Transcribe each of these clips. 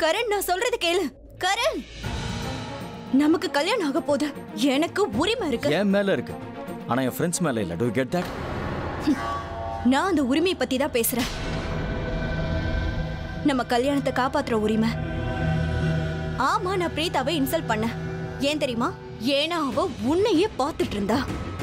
கரண் நான் சொல்றது கேளு கரண் நமக்கு கல்யாணம் ஆக போகுது எனக்கு உரிமை இருக்கு என் மேல இருக்கு ஆனா என் ஃப்ரெண்ட்ஸ் மேல இல்ல டு கெட் தட் நான் அந்த உரிமையை பத்தி தான் பேசுறேன் நம்ம கல்யாணத்தை காப்பாத்துற உரிமை ஆமா நான் பிரீதாவை இன்சல்ட் பண்ணேன் ஏன் தெரியுமா ஏன்னா அவ உன்னையே பார்த்துட்டு இருந்தா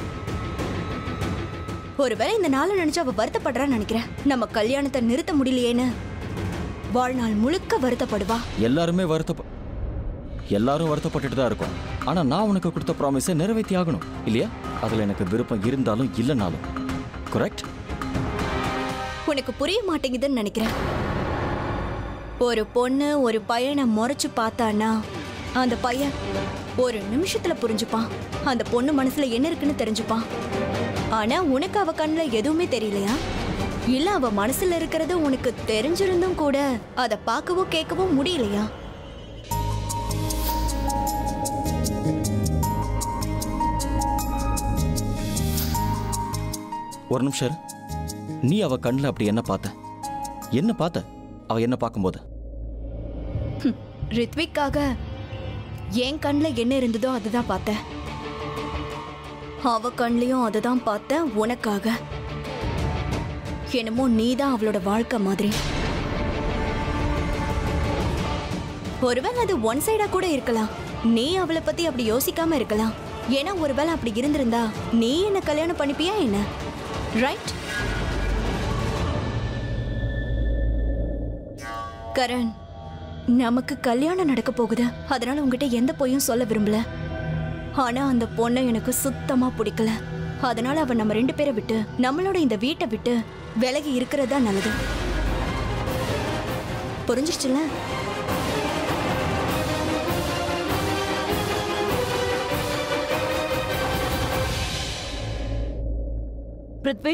ஒருவேளை இந்த நாளை நினைச்சு அவ வருத்தப்படுறான்னு நினைக்கிறேன் நம்ம கல்யாணத்தை நிறுத்த முடியலையேன்னு வாழ்நாள் முழுக்க வருத்தப்படுவா எல்லாருமே வருத்தப்ப எல்லாரும் வருத்தப்பட்டுட்டு தான் இருக்கோம் ஆனா நான் உனக்கு கொடுத்த ப்ராமிஸை நிறைவேற்றி ஆகணும் இல்லையா அதுல எனக்கு விருப்பம் இருந்தாலும் இல்லைனாலும் கரெக்ட் உனக்கு புரிய மாட்டேங்குதுன்னு நினைக்கிறேன் ஒரு பொண்ணு ஒரு பையனை முறைச்சு பார்த்தானா அந்த பையன் ஒரு நிமிஷத்துல புரிஞ்சுப்பான் அந்த பொண்ணு மனசுல என்ன இருக்குன்னு தெரிஞ்சுப்பான் ஆனா உனக்கு அவ கண்ணுல எதுவுமே தெரியலையா இல்ல அவ மனசுல இருக்கிறது உனக்கு தெரிஞ்சிருந்தும் கூட அதை பார்க்கவோ கேட்கவோ முடியலையா ஒரு நிமிஷம் இரு. நீ அவ கண்ணில் அப்படி என்ன பார்த்த என்ன பார்த்த அவ என்ன பார்க்கும்போது ரித்விக்காக என் கண்ணில் என்ன இருந்ததோ அதுதான் பார்த்தேன் அவ கண்லயும் அதுதான் பார்த்தேன் உனக்காக என்னமோ நீதான் அவளோட வாழ்க்கை மாதிரி ஒருவேளை அது ஒன் சைடா கூட இருக்கலாம் நீ அவளை பத்தி அப்படி யோசிக்காம இருக்கலாம் ஏன்னா ஒருவேளை அப்படி இருந்திருந்தா நீ என்ன கல்யாணம் பண்ணிப்பியா என்ன ரைட் கரண் நமக்கு கல்யாணம் நடக்க போகுது அதனால உங்ககிட்ட எந்த பொய்யும் சொல்ல விரும்பல ஆனா அந்த பொண்ணை எனக்கு சுத்தமா பிடிக்கல அதனால அவ நம்ம ரெண்டு பேரை விட்டு நம்மளோட இந்த வீட்டை விட்டு விலகி இருக்கிறது தான் நல்லது புரிஞ்சிருச்சுல பிருத்வி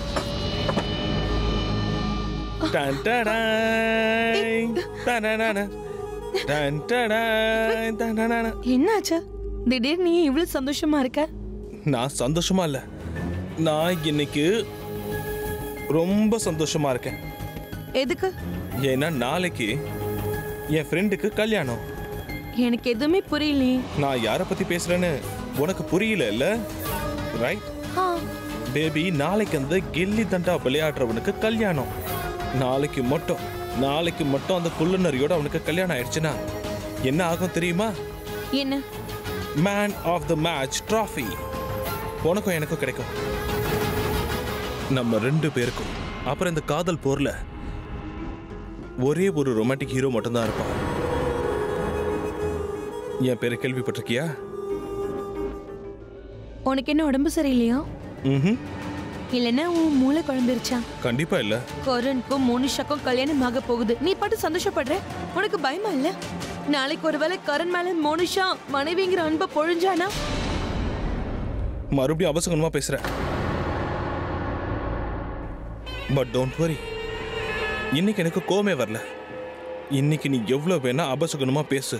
டன் டடாய், தனனன. டன் டடாய், தனனன. என்னாச்சு திடீர்னு நீ இவ்வளவு சந்தோஷமா இருக்க நான் சந்தோஷமா இல்ல நான் இன்னைக்கு ரொம்ப சந்தோஷமா இருக்கேன் எதுக்கு ஏன்னா நாளைக்கு என் ஃப்ரெண்டுக்கு கல்யாணம் எனக்கு எதுவுமே புரியலையே நான் யாரை பத்தி பேசுறேன்னு உனக்கு புரியல இல்ல ரைட் ஆ, பேபி நாளைக்கு அந்த கில்லி தண்டா விளையாடுறவனுக்கு கல்யாணம் நாளைக்கு மட்டும் நாளைக்கு மட்டும் அந்த குள்ளநரியோட அவனுக்கு கல்யாணம் ஆயிடுச்சுன்னா என்ன ஆகும் தெரியுமா என்ன man of the match trophy உனக்கும் எனக்கும் கிடைக்கும் நம்ம ரெண்டு பேருக்கும் அப்புறம் இந்த காதல் போர்ல ஒரே ஒரு ரொமான்டிக் ஹீரோ மட்டும்தான் இருப்பான் என் பேரை கேள்விப்பட்டிருக்கியா உனக்கு என்ன உடம்பு சரியில்லையா ம் இல்லைன்னா உன் மூளை குழம்பிருச்சா கண்டிப்பா இல்ல கருணுக்கும் மோனிஷாக்கும் கல்யாணம் ஆக போகுது நீ பாட்டு சந்தோஷப்படுற உனக்கு பயமா இல்ல நாளைக்கு ஒருவேளை கரண் மேல மோனிஷா மனைவிங்கிற அன்பை பொழிஞ்சானா மறுபடியும் அவசகமா பேசுற பட் டோன்ட் வரி இன்னைக்கு எனக்கு கோமே வரல இன்னைக்கு நீ எவ்வளவு வேணா அபசகுணமா பேசு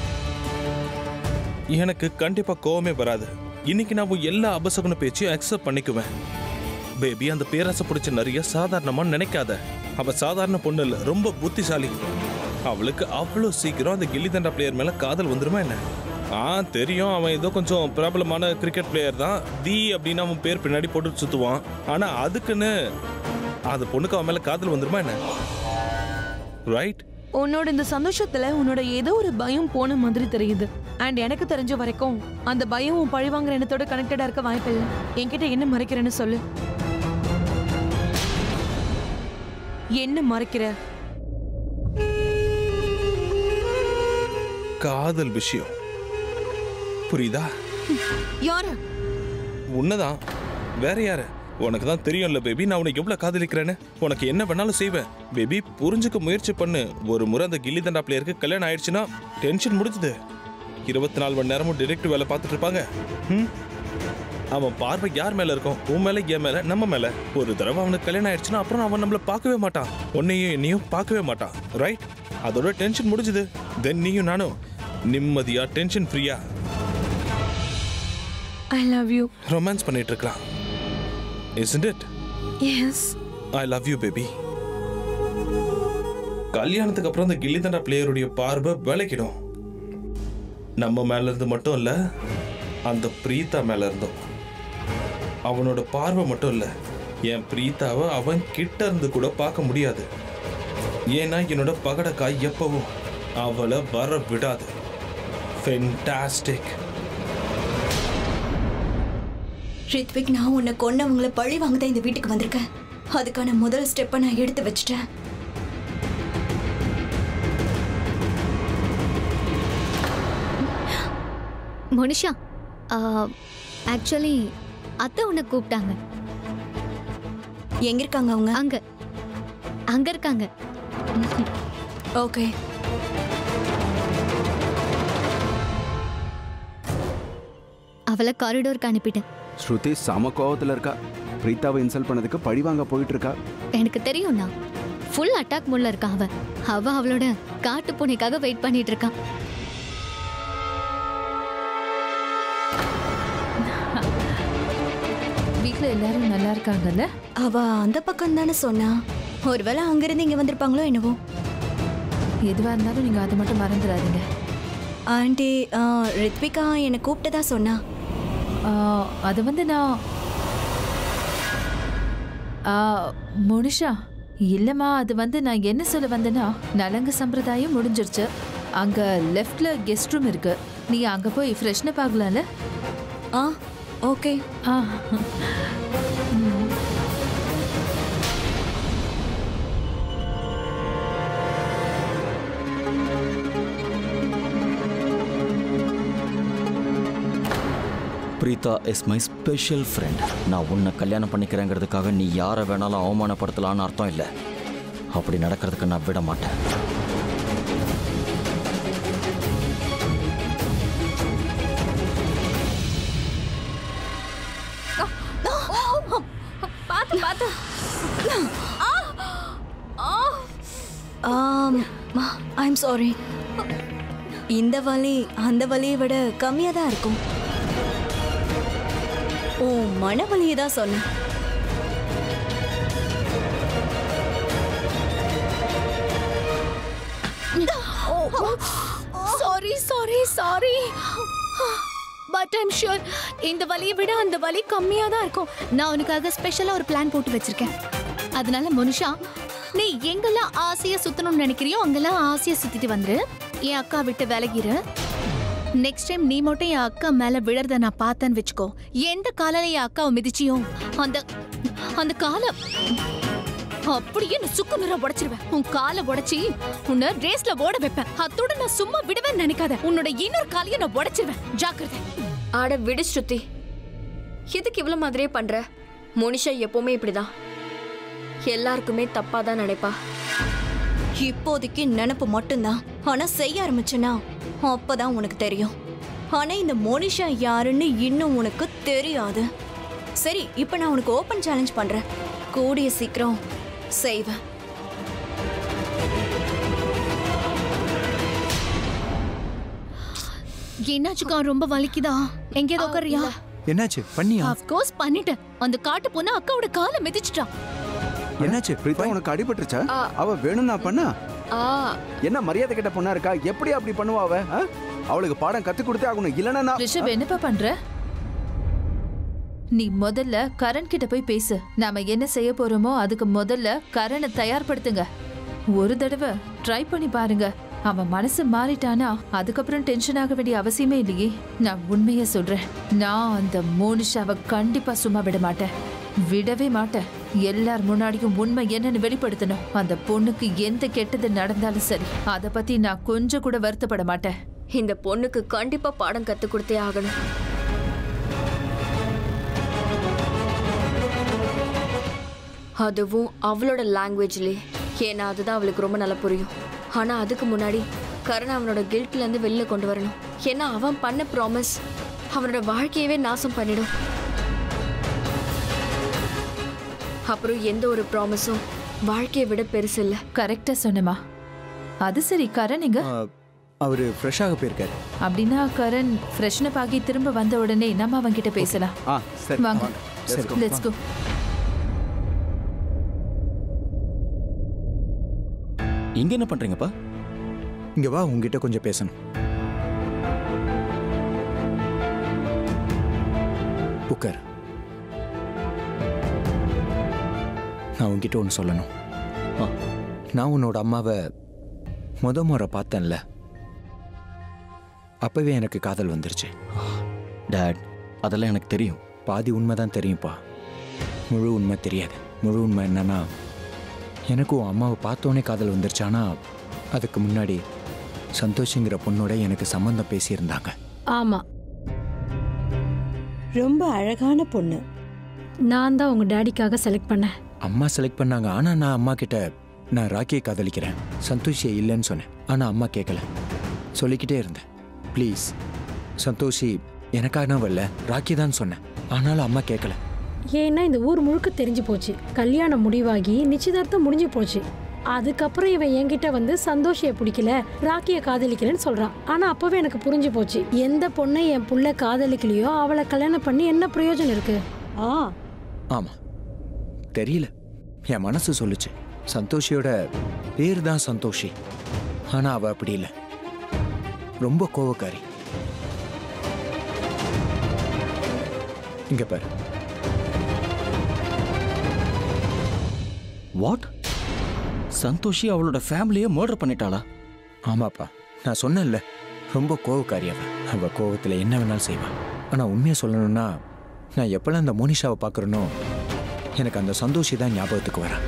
எனக்கு கண்டிப்பா கோவமே வராது இன்னைக்கு நான் உன் எல்லா அபசகுண பேச்சையும் அக்செப்ட் பண்ணிக்குவேன் பேபி அந்த பேராசை பிடிச்ச நிறைய சாதாரணமா நினைக்காத அவ சாதாரண பொண்ணு இல்ல ரொம்ப புத்திசாலி அவளுக்கு அவ்வளோ சீக்கிரம் அந்த கில்லி தண்டா பிளேயர் மேல காதல் வந்துருமா என்ன ஆ தெரியும் அவன் ஏதோ கொஞ்சம் பிரபலமான கிரிக்கெட் பிளேயர் தான் தி அப்படின்னு அவன் பேர் பின்னாடி போட்டு சுத்துவான் ஆனா அதுக்குன்னு அந்த பொண்ணுக்கு அவன் மேல காதல் வந்துருமா என்ன ரைட் உன்னோட இந்த சந்தோஷத்துல உன்னோட ஏதோ ஒரு பயம் போன மாதிரி தெரியுது அண்ட் எனக்கு தெரிஞ்ச வரைக்கும் அந்த பயம் உன் பழிவாங்குற எண்ணத்தோட கனெக்டடா இருக்க வாய்ப்பில்லை என்கிட்ட என்ன மறைக்கிறேன்னு சொல்லு என்ன மறைக்கிற காதல் விஷயம் புரியுதா யாரு உன்னதான் வேற யாரு உனக்கு தான் தெரியும்ல பேபி நான் உனக்கு எவ்வளவு காதலிக்கிறேன்னு உனக்கு என்ன வேணாலும் செய்வேன் பேபி புரிஞ்சுக்க முயற்சி பண்ணு ஒரு முறை அந்த கில்லி தண்டா பிளேயருக்கு கல்யாணம் ஆயிடுச்சுன்னா டென்ஷன் முடிஞ்சுது இருபத்தி நாலு மணி நேரமும் டிரெக்ட் வேலை பார்த்துட்டு இருப்பாங்க ம்? அவன் பார்வை யார் மேல இருக்கும் உன் மேல என் மேல நம்ம மேல ஒரு தடவை அவனுக்கு கல்யாணம் ஆயிடுச்சுன்னா அப்புறம் அவன் நம்மள பார்க்கவே மாட்டான் உன்னையும் என்னையும் பார்க்கவே மாட்டான் ரைட் அதோட டென்ஷன் முடிஞ்சுது தென் நீயும் நானும் நிம்மதியா டென்ஷன் ஃப்ரீயா ஐ லவ் யூ ரொமான்ஸ் பண்ணிட்டு இருக்கலாம் isn't it yes I love you baby கல்யாணத்துக்கு அப்புறம் அந்த கில்லி தண்டா பிளேயருடைய பார்வை விளக்கிடும் நம்ம மேல இருந்து மட்டும் இல்ல அந்த பிரீதா மேல இருந்தும் அவனோட பார்வை மட்டும் இல்ல என் பிரீதாவை அவன் கிட்ட இருந்து கூட பார்க்க முடியாது ஏன்னா என்னோட பகடக்காய் எப்பவும் அவளை வர விடாது ஃபென்டாஸ்டிக் ரித்விக் நான் உன்னை கொன்னவங்கள பழி வாங்க தான் இந்த வீட்டுக்கு வந்திருக்கேன் அதுக்கான முதல் ஸ்டெப்பை நான் எடுத்து வச்சிட்டேன் மனுஷா ஆக்சுவலி அத்தை உன்னை கூப்பிட்டாங்க எங்க இருக்காங்க அவங்க அங்க அங்க இருக்காங்க ஓகே அவளை காரிடோருக்கு அனுப்பிட்டேன் ஸ்ருதி சம கோவத்துல இருக்கா பிரீத்தாவை இன்சல்ட் பண்ணதுக்கு பழி வாங்க போயிட்டு இருக்கா எனக்கு தெரியும்ண்ணா ஃபுல் அட்டாக் முள்ள இருக்கா அவ அவ அவளோட காட்டு பூனைக்காக வெயிட் பண்ணிட்டு இருக்கான் வீட்ல எல்லாரும் நல்லா இருக்காங்கல்ல அவ அந்த பக்கம் தானே சொன்னா ஒருவேளை அங்கிருந்து இங்க வந்திருப்பாங்களோ என்னவோ எதுவா இருந்தாலும் நீங்க அதை மட்டும் மறந்துடாதீங்க ஆண்டி ஆ, ரித்விகா என்னை கூப்பிட்டதா சொன்னா ஆ, அது வந்து நான் ஆ, முனிஷா இல்லைம்மா அது வந்து நான் என்ன சொல்ல வந்தேன்னா நலங்கு சம்பிரதாயம் முடிஞ்சிருச்சு அங்க லெஃப்ட்ல கெஸ்ட் ரூம் இருக்கு நீ அங்க போய் ஃப்ரெஷ்னப் ஆகலாம்ல ஆ ஓகே ஆ Preetha is my special friend நான் உன்னை கல்யாணம் பண்ணிக்கிறேங்கிறதுக்காக நீ யாரை வேணாலும் அவமானப்படுத்தலான்னு அர்த்தம் இல்லை அப்படி நடக்கிறதுக்கு நான் விட மாட்டேன் பாத்து பாத்து ஐ எம் சாரி இந்த வலி அந்த வலியை விட கம்மியாக தான் இருக்கும் ஓ மன வலியை தான் சொன்னேன் sorry sorry sorry but I'm sure இந்த வலியை விட அந்த வலி கம்மியா தான் இருக்கும் நான் உனக்காக ஸ்பெஷலா ஒரு பிளான் போட்டு வச்சிருக்கேன் அதனால மனுஷா நீ எங்கெல்லாம் ஆசையா சுத்தணும்னு நினைக்கிறியோ அங்கெல்லாம் ஆசையா சுத்திட்டு வந்துரு என் அக்கா விட்டு விலகிரு நெக்ஸ்ட் டைம் நீ மட்டும் என் அக்கா மேல விழறத நான் பார்த்தேன்னு வச்சுக்கோ எந்த காலையில என் அக்காவை மிதிச்சியோ அந்த அந்த காலை அப்படியே நான் சுக்கு நூறா உடைச்சிருவேன் உன் காலை உடைச்சி உன்னை ரேஸ்ல ஓட வைப்பேன் அத்தோட நான் சும்மா விடுவேன்னு நினைக்காத உன்னோட இன்னொரு காலையை நான் உடைச்சிருவேன் ஜாக்கிரதை ஆட விடு ஸ்ருதி எதுக்கு இவ்வளவு மாதிரியே பண்ற மோனிஷா எப்பவுமே இப்படிதான் எல்லாருக்குமே தப்பா தான் நினைப்பா இப்போதைக்கு நினப்பு மட்டும்தான் ஆனா செய்ய ஆரம்பிச்சனா அப்பதான் உனக்கு தெரியும் ஆனா இந்த மோனிஷா யாருன்னு இன்னும் உனக்கு தெரியாது சரி இப்போ நான் உனக்கு ஓப்பன் சேலஞ்ச் பண்றேன் கூடிய சீக்கிரம் செய்வேன் என்னாச்சுக்கா ரொம்ப வலிக்குதா எங்கேயாவது உட்காரியா என்னாச்சு பண்ணியா அஃப்கோர்ஸ் பண்ணிட்டேன் அந்த காட்டு பொண்ணு அக்காவோட காலை மிதிச்சிட்டான் என்னாச்சு பிரீதா உனக்கு அடிபட்டுருச்சா அவ வேணும்னா பண்ணா ஆ என்ன மரியாதை கிட்ட பொண்ணா இருக்கா எப்படி அப்படி பண்ணுவா அவ ஆ? அவளுக்கு பாடம் கத்து கொடுத்தே ஆகணும் இல்லைன்னா நான் ரிஷப் என்னப்பா பண்ற நீ முதல்ல கரண் கிட்ட போய் பேசு நாம என்ன செய்ய போறோமோ அதுக்கு முதல்ல கரனை தயார்படுத்துங்க ஒரு தடவை ட்ரை பண்ணி பாருங்க அவன் மனசு மாறிட்டானா அதுக்கப்புறம் டென்ஷன் ஆக வேண்டிய அவசியமே இல்லையே நான் உண்மையை சொல்றேன் நான் அந்த மோனிஷாவை கண்டிப்பா சும்மா விட மாட்டேன் விடவே மாட்டேன் எல்லார் முன்னாடியும் உண்மை என்னன்னு வெளிப்படுத்தணும் அந்த பொண்ணுக்கு எந்த கெட்டது நடந்தாலும் சரி அதை பத்தி நான் கொஞ்சம் கூட வருத்தப்பட மாட்டேன் இந்த பொண்ணுக்கு கண்டிப்பா பாடம் கத்து கொடுத்தே ஆகணும் அதுவும் அவளோட லாங்குவேஜ்லே ஏன்னா அதுதான் அவளுக்கு ரொம்ப நல்லா புரியும் ஆனா அதுக்கு முன்னாடி கரண் அவனோட கில்ட்ல இருந்து வெளில கொண்டு வரணும் ஏன்னா அவன் பண்ண ப்ராமிஸ் அவனோட வாழ்க்கையவே நாசம் பண்ணிடும் அப்புறம் எந்த ஒரு ப்ராமிஸும் வாழ்க்கையை விட பெருசு இல்லை கரெக்டா சொன்னமா அது சரி கரண் எங்க ஆ, அவரு ஃப்ரெஷ்ஷாக போயிருக்காரு அப்படின்னா கரண் ஃப்ரெஷ்னப் ஆகி திரும்ப வந்த உடனே நம்ம அவன்கிட்ட பேசலாம் ஆ சரி வாங்க Let's go. லெட்ஸ் கோ இங்க என்ன பண்றீங்கப்பா இங்க வா உங்ககிட்ட கொஞ்சம் பேசணும் உட்கார் நான் உன்கிட்ட ஒன்று சொல்லணும் ஆ. நான் உன்னோட அம்மாவை முத முறை பார்த்தேன்ல அப்பவே எனக்கு காதல் வந்துருச்சு டேட் அதெல்லாம் எனக்கு தெரியும் பாதி உண்மை தான் தெரியும்ப்பா முழு உண்மை தெரியாது முழு உண்மை என்னன்னா எனக்கும் உன் அம்மாவை பார்த்தோன்னே காதல் வந்துருச்சு ஆனா அதுக்கு முன்னாடி சந்தோஷங்கிற பொண்ணோட எனக்கு சம்மந்தம் பேசியிருந்தாங்க ஆமா ரொம்ப அழகான பொண்ணு நான் தான் உங்க டேடிக்காக செலக்ட் பண்ணேன் அம்மா செலக்ட் பண்ணாங்க ஆனா நான் அம்மா கிட்ட நான் ராக்கியை காதலிக்கிறேன் சந்தோஷியை இல்லைன்னு சொன்னேன் ஆனா அம்மா கேட்கல சொல்லிக்கிட்டே இருந்தேன் ப்ளீஸ் சந்தோஷி எனக்காக நான் வரல ராக்கி தான் சொன்னேன் ஆனாலும் அம்மா கேட்கல ஏன்னா இந்த ஊர் முழுக்க தெரிஞ்சு போச்சு கல்யாணம் முடிவாகி நிச்சயதார்த்தம் முடிஞ்சு போச்சு அதுக்கப்புறம் இவன் என்கிட்ட வந்து சந்தோஷிய பிடிக்கல ராக்கிய காதலிக்கிறேன்னு சொல்றான் ஆனா அப்பவே எனக்கு புரிஞ்சு போச்சு எந்த பொண்ணை என் புள்ள காதலிக்கலையோ அவளை கல்யாணம் பண்ணி என்ன பிரயோஜனம் இருக்கு ஆ ஆமா தெரியல என் மனசு சொல்லுச்சு சந்தோஷியோட பேர் தான் சந்தோஷி ஆனா அவ அப்படி இல்லை ரொம்ப கோவக்காரி இங்க பாரு வாட் சந்தோஷி அவளோட ஃபேமிலியை மர்டர் பண்ணிட்டாளா ஆமாப்பா நான் சொன்னேன்ல ரொம்ப கோவக்காரி அவ அவ கோவத்துல என்ன வேணாலும் செய்வா ஆனா உண்மையை சொல்லணும்னா நான் எப்பெல்லாம் அந்த மோனிஷாவை பார்க்கறனோ எனக்கு அந்த சந்தோஷி தான் ஞாபகத்துக்கு வரா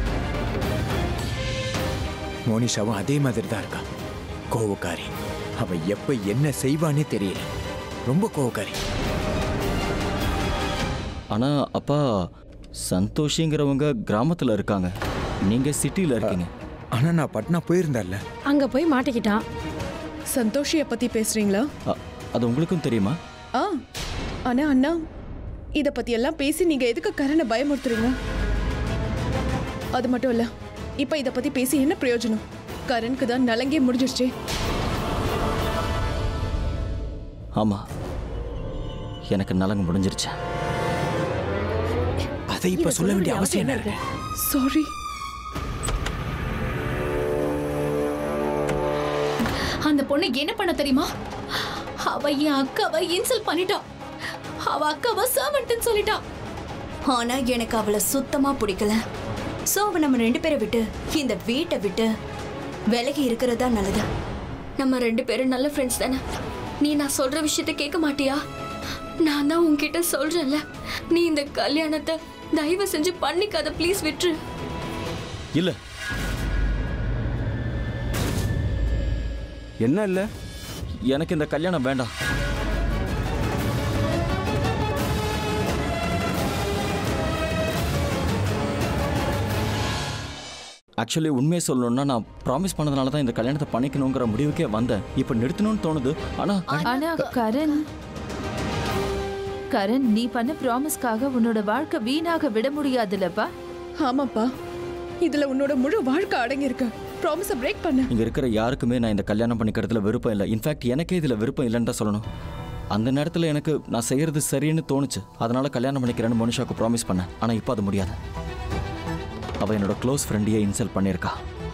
மோனிஷாவும் அதே மாதிரி தான் இருக்கா கோவக்காரி அவ எப்ப என்ன செய்வானே தெரியல ரொம்ப கோவக்காரி ஆனா அப்பா சந்தோஷிங்கிறவங்க கிராமத்துல இருக்காங்க நீங்க சிட்டில இருக்கீங்க ஆனா நான் பட்னா போயிருந்தேன்ல அங்க போய் மாட்டிக்கிட்டான் சந்தோஷிய பத்தி பேசுறீங்களா அ- அது உங்களுக்கும் தெரியுமா ஆ ஆனா அண்ணா இத பத்தி எல்லாம் பேசி நீங்க எதுக்கு கரனை பயமுறுத்துறீங்க அது மட்டும் இல்ல இப்ப இத பத்தி பேசி என்ன பிரயோஜனம் கரனுக்கு தான் நலங்கே முடிஞ்சிருச்சே ஆமா எனக்கு நலங்கு முடிஞ்சிருச்சு அதை இப்ப சொல்ல வேண்டிய அவசியம் என்ன இருக்கு சாரி அந்த பொண்ணு என்ன பண்ண தெரியுமா அவ என் அக்காவை இன்சல்ட் பண்ணிட்டா அவ அக்காவை சர்வன்ட்னு சொல்லிட்டா ஆனா எனக்கு அவளை சுத்தமா பிடிக்கல சோ அவ நம்ம ரெண்டு பேரை விட்டு இந்த வீட்டை விட்டு விலகி இருக்கிறதா நல்லது நம்ம ரெண்டு பேரும் நல்ல ஃப்ரெண்ட்ஸ் தானே நீ நான் சொல்ற விஷயத்த கேட்க மாட்டியா நான் தான் உன்கிட்ட சொல்றேன்ல நீ இந்த கல்யாணத்தை தயவு செஞ்சு பண்ணிக்காத ப்ளீஸ் விட்டுரு இல்ல என்ன இல்ல எனக்கு இந்த கல்யாணம் வேண்டாம் ஆக்சுவலி உண்மையை சொல்லணும்னா நான் ப்ராமிஸ் பண்ணதுனால தான் இந்த கல்யாணத்தை பண்ணிக்கணுங்கிற முடிவுக்கே வந்தேன் இப்போ நிறுத்தணும்னு தோணுது ஆனா ஆனா கரண் கரண் நீ பண்ண ப்ராமிஸ்க்காக உன்னோட வாழ்க்கை வீணாக விட முடியாதுல்லப்பா ஆமாப்பா இதுல உன்னோட முழு வாழ்க்கை அடங்கி இருக்கு ப்ராமிஸ பிரேக் பண்ணு இங்க இருக்கிற யாருக்குமே நான் இந்த கல்யாணம் பண்ணிக்கிறதுல விருப்பம் இல்லை இன்ஃபேக்ட் எனக்கே இதுல விருப்பம் இல்லைன்னு தான் சொல்லணும் அந்த நேரத்துல எனக்கு நான் செய்யறது சரின்னு தோணுச்சு அதனால கல்யாணம் பண்ணிக்கிறேன்னு மனுஷாக்கு ப்ராமிஸ் பண்ணேன் ஆனா இப்போ அது முடியாது அவ என்னோட க்ளோஸ் ஃப்ரெண்டையே இன்சல்ட் பண்ணியிருக்கா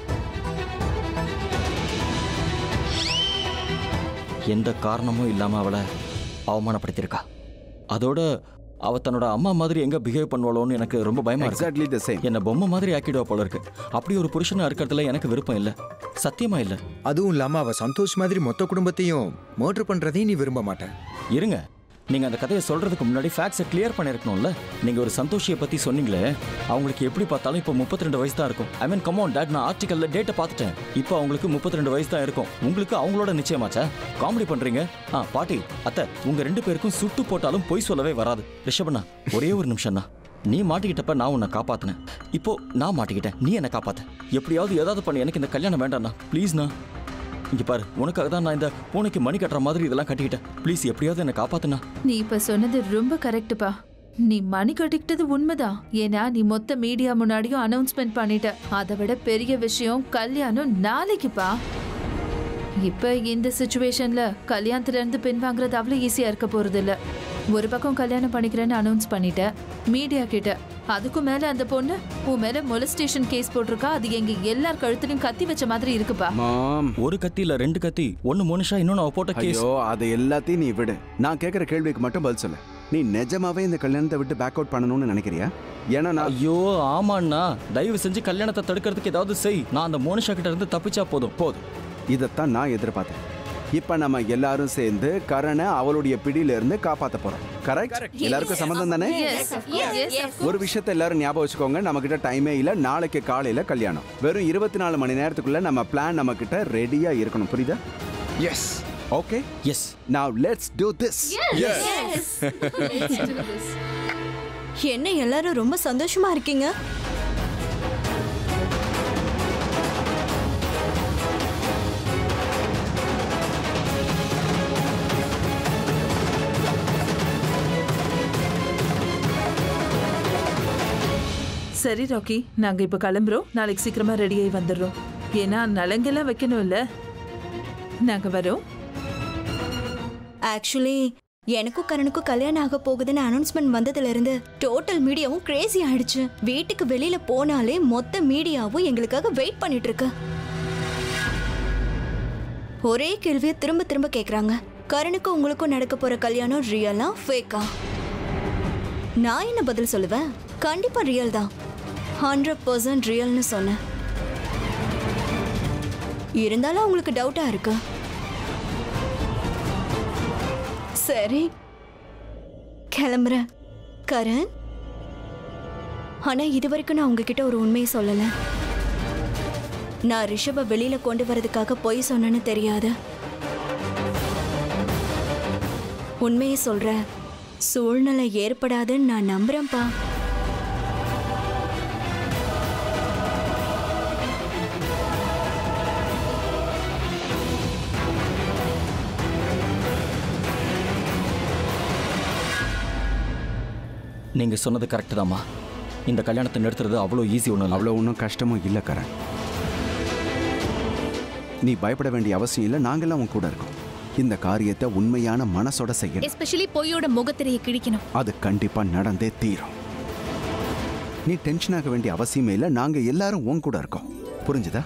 எந்த காரணமும் இல்லாம அவளை அவமானப்படுத்தியிருக்கா அதோட அவ தன்னோட அம்மா மாதிரி எங்க பிஹேவ் பண்ணுவாளோன்னு எனக்கு ரொம்ப பயமா இருக்கு எக்ஸாக்ட்லி த சேம் என்ன பொம்மை மாதிரி ஆக்கிடுவா போல இருக்கு அப்படி ஒரு புருஷனா இருக்கிறதுல எனக்கு விருப்பம் இல்லை சத்தியமா இல்லை அதுவும் இல்லாம அவ சந்தோஷ் மாதிரி மொத்த குடும்பத்தையும் மோட்டர் பண்றதையும் நீ விரும்ப மாட்ட இருங்க நீங்க அந்த கதையை சொல்றதுக்கு முன்னாடி ஃபேக்ட்ஸை கிளியர் பண்ணிருக்கணும்ல நீங்க ஒரு சந்தோஷியை பத்தி சொன்னீங்களே அவங்களுக்கு எப்படி பார்த்தாலும் இப்போ 32 வயசு தான் இருக்கும் ஐ மீன் கமோன் டேட் நான் ஆர்டிக்கல்ல டேட்டை பார்த்துட்டேன் இப்போ அவங்களுக்கு 32 வயசு தான் இருக்கும் உங்களுக்கு அவங்களோட நிச்சயமாச்சா காமெடி பண்றீங்க ஆ பாட்டி அத்தை உங்க ரெண்டு பேருக்கும் சுட்டு போட்டாலும் பொய் சொல்லவே வராது ரிஷபண்ணா ஒரே ஒரு நிமிஷம் தான் நீ மாட்டிக்கிட்டப்ப நான் உன்னை காப்பாத்தினேன் இப்போ நான் மாட்டிக்கிட்டேன் நீ என்னை காப்பாத்த எப்படியாவது ஏதாவது பண்ணி எனக்கு இந்த கல்யாணம் வேண்டாம்ண்ணா ப்ளீஸ்ண்ணா இங்க பாரு உனக்காக தான் நான் இந்த பூனைக்கு மணி கட்டுற மாதிரி இதெல்லாம் கட்டிக்கிட்டேன் ப்ளீஸ் எப்படியாவது என்னை காப்பாத்துனா நீ இப்ப சொன்னது ரொம்ப கரெக்ட்டுப்பா நீ மணி கட்டிக்கிட்டது உண்மைதான் ஏன்னா நீ மொத்த மீடியா முன்னாடியும் அனௌன்ஸ்மெண்ட் பண்ணிட்ட அதை விட பெரிய விஷயம் கல்யாணம் நாளைக்குப்பா இப்ப இந்த சுச்சுவேஷன்ல கல்யாணத்துல இருந்து பின்வாங்குறது அவ்வளவு ஈஸியா இருக்க போறது இல்ல ஒரு பக்கம் கல்யாணம் பண்ணிக்கிறேன்னு அனௌன்ஸ் பண்ணிட்ட மீடியா கிட்ட அதுக்கும் மேல அந்த பொண்ணு உன் மேல மொலஸ்டேஷன் கேஸ் போட்டிருக்கா அது எங்க எல்லார் கழுத்துலயும் கத்தி வச்ச மாதிரி இருக்குப்பா மாம் ஒரு கத்தி இல்ல ரெண்டு கத்தி ஒன்னு மோனிஷா இன்னொன்னு அவ போட்ட கேஸ் ஐயோ அது எல்லாத்தையும் நீ விடு நான் கேட்குற கேள்விக்கு மட்டும் பதில் சொல்லு நீ நிஜமாவே இந்த கல்யாணத்தை விட்டு பேக் அவுட் பண்ணணும்னு நினைக்கிறியா ஏன்னா நான் ஐயோ ஆமாண்ணா தயவு செஞ்சு கல்யாணத்தை தடுக்கிறதுக்கு ஏதாவது செய் நான் அந்த மோனிஷா கிட்ட இருந்து தப்பிச்சா போதும் போதும் இதைத்தான் நான் எதிர்பார்த்தேன் இப்ப நம்ம எல்லாரும் சேர்ந்து கரணை அவளுடைய பிடியில இருந்து காப்பாத்த போறோம் கரெக்ட் எல்லாருக்கும் சம்மந்தம் தானே ஒரு விஷயத்த எல்லாரும் ஞாபகம் வச்சுக்கோங்க நம்ம கிட்ட டைமே இல்ல நாளைக்கு காலையில கல்யாணம் வெறும் இருபத்தி நாலு மணி நேரத்துக்குள்ள நம்ம பிளான் நம்ம கிட்ட ரெடியா இருக்கணும் புரியுதா yes okay yes now let's do this என்ன எல்லாரும் ரொம்ப சந்தோஷமா இருக்கீங்க சரி ராக்கி நாங்க இப்ப கிளம்புறோம் நாளைக்கு சீக்கிரமா ரெடியாகி வந்துடுறோம் ஏன்னா நலங்கெல்லாம் வைக்கணும் இல்ல நாங்க வரோம் ஆக்சுவலி எனக்கும் கரனுக்கும் கல்யாணம் ஆக போகுதுன்னு அனௌன்ஸ்மெண்ட் வந்ததுல இருந்து டோட்டல் மீடியாவும் கிரேசி ஆயிடுச்சு வீட்டுக்கு வெளியில போனாலே மொத்த மீடியாவும் எங்களுக்காக வெயிட் பண்ணிட்டு இருக்கு ஒரே கேள்வியை திரும்ப திரும்ப கேக்குறாங்க கரனுக்கும் உங்களுக்கும் நடக்க போற கல்யாணம் ரியலா ஃபேக்கா நான் என்ன பதில் சொல்லுவேன் கண்டிப்பா ரியல் தான் ஹண்ட்ரட் பர்சன்ட் ரியல்னு சொன்னேன் இருந்தாலும் அவங்களுக்கு டவுட்டா இருக்கு சரி கிளம்புறேன் கரண் ஆனா இது வரைக்கும் நான் உங்ககிட்ட ஒரு உண்மையை சொல்லல நான் ரிஷப வெளியில கொண்டு வரதுக்காக பொய் சொன்னேன்னு தெரியாது உண்மையை சொல்றேன் சூழ்நிலை ஏற்படாதுன்னு நான் நம்புறேன்ப்பா நீங்க சொன்னது கரெக்ட் தாம்மா இந்த கல்யாணத்தை நிறுத்துறது அவ்வளோ ஈஸி ஒன்றும் இல்லை அவ்வளோ ஒன்றும் கஷ்டமும் இல்லை கரண் நீ பயப்பட வேண்டிய அவசியம் இல்லை நாங்கெல்லாம் உன் கூட இருக்கோம் இந்த காரியத்தை உண்மையான மனசோட செய்யணும் எஸ்பெஷலி பொய்யோட முகத்திரையை கிழிக்கணும் அது கண்டிப்பா நடந்தே தீரும் நீ டென்ஷன் ஆக வேண்டிய அவசியமே இல்லை நாங்க எல்லாரும் உன் கூட இருக்கோம் புரிஞ்சுதா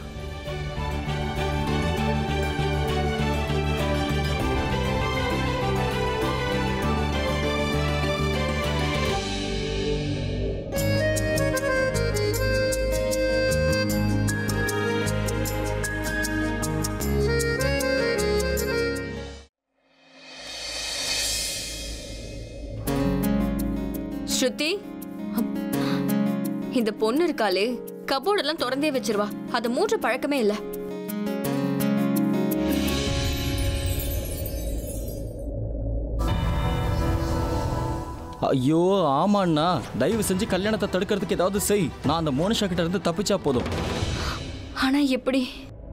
ஸ்ருதி இந்த பொண்ணு இருக்காளே கபோர்டெல்லாம் திறந்தே வச்சிருவா அது மூன்று பழக்கமே இல்ல ஐயோ ஆமாண்ணா தயவு செஞ்சு கல்யாணத்தை தடுக்கிறதுக்கு ஏதாவது செய் நான் அந்த மோனிஷா கிட்ட இருந்து தப்பிச்சா போதும் ஆனா எப்படி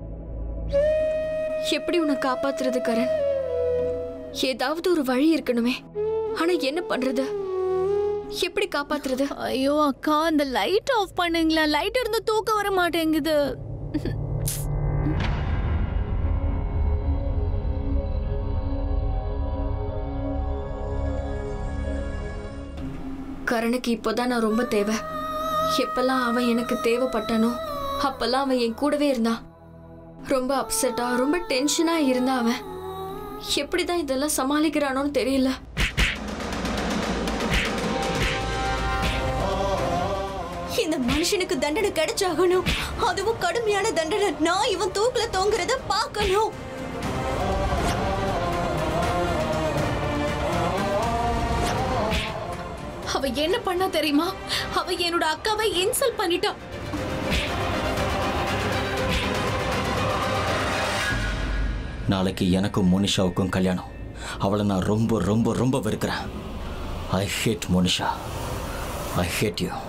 எப்படி உன்னை காப்பாத்துறது கரண் ஏதாவது ஒரு வழி இருக்கணுமே ஆனா என்ன பண்றது எப்படி காப்பாத்துறது ஐயோ அக்கா அந்த லைட் ஆஃப் பண்ணுங்களா லைட் இருந்து தூக்கம் வர மாட்டேங்குது கரணுக்கு இப்போதான் நான் ரொம்ப தேவை எப்பெல்லாம் அவன் எனக்கு தேவைப்பட்டானோ அப்பெல்லாம் அவன் என் கூடவே இருந்தான் ரொம்ப அப்செட்டா ரொம்ப டென்ஷனா இருந்தா அவன் எப்படிதான் இதெல்லாம் சமாளிக்கிறானோன்னு தெரியல இந்த மனுஷனுக்கு தண்டனை கிடைச்சாகணும் அதுவும் கடுமையான தண்டனை நான் இவன் தூக்குல தொங்குறத பார்க்கணும் அவ என்ன பண்ணா தெரியுமா அவ என்னோட அக்காவை இன்சல்ட் பண்ணிட்டா நாளைக்கு எனக்கும் மோனிஷாவுக்கும் கல்யாணம் அவளை நான் ரொம்ப ரொம்ப ரொம்ப வெறுக்கிறேன் I hate Monisha I hate you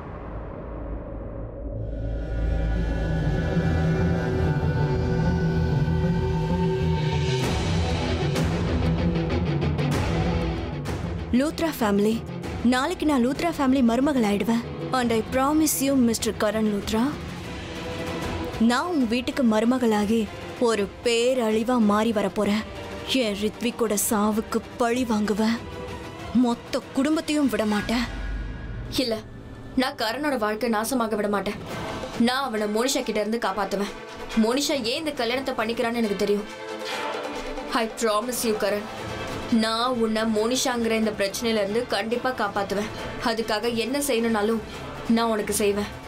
Luthra family நாளைக்கு நான் லூத்ரா ஃபேமிலி மருமகள் ஆயிடுவேன் and I promise you mister Karan Luthra நான் உங்க வீட்டுக்கு மருமகளாகி ஒரு பேரழிவா மாறி வரப்போறேன் என் ரித்விக்கோட சாவுக்கு பழி வாங்குவேன் மொத்த குடும்பத்தையும் விட மாட்டேன் இல்ல நான் கரணோட வாழ்க்கை நாசமாக விட மாட்டேன் நான் அவனை மோனிஷா கிட்ட இருந்து காப்பாத்துவேன் மோனிஷா ஏன் இந்த கல்யாணத்தை பண்ணிக்கிறான்னு எனக்கு தெரியும் ஐ ப்ராமிஸ் யூ கரண் நான் உன்னை மோனிஷாங்கிற இந்த பிரச்சனையில இருந்து கண்டிப்பா காப்பாத்துவேன் அதுக்காக என்ன செய்யணும்னாலும் நான் உனக்கு செய்வேன்